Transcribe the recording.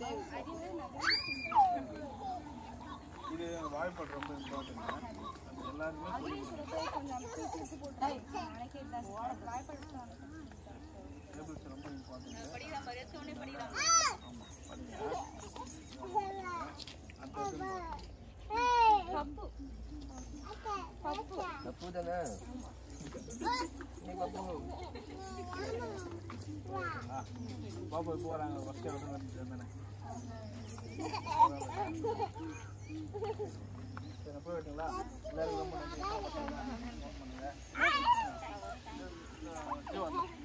இது வாய்ப்பாடு ரொம்ப இம்பார்ட்டன்ட் அது எல்லாருமே டேபிள்ஸ் ரொம்ப இம்பார்ட்டன்ட் படிக்கிறான் பாரு எடுத்த உடனே படிக்கிறான் தப்பு தானே நீ பப்பு பாப்பா இப்போ வராங்க ஃபஸ்ட்டு வந்து தானே சரி போய் விட்டுங்களா எல்லாரும் ரொம்ப நன்றி. பண்ணுங்க. இது வந்து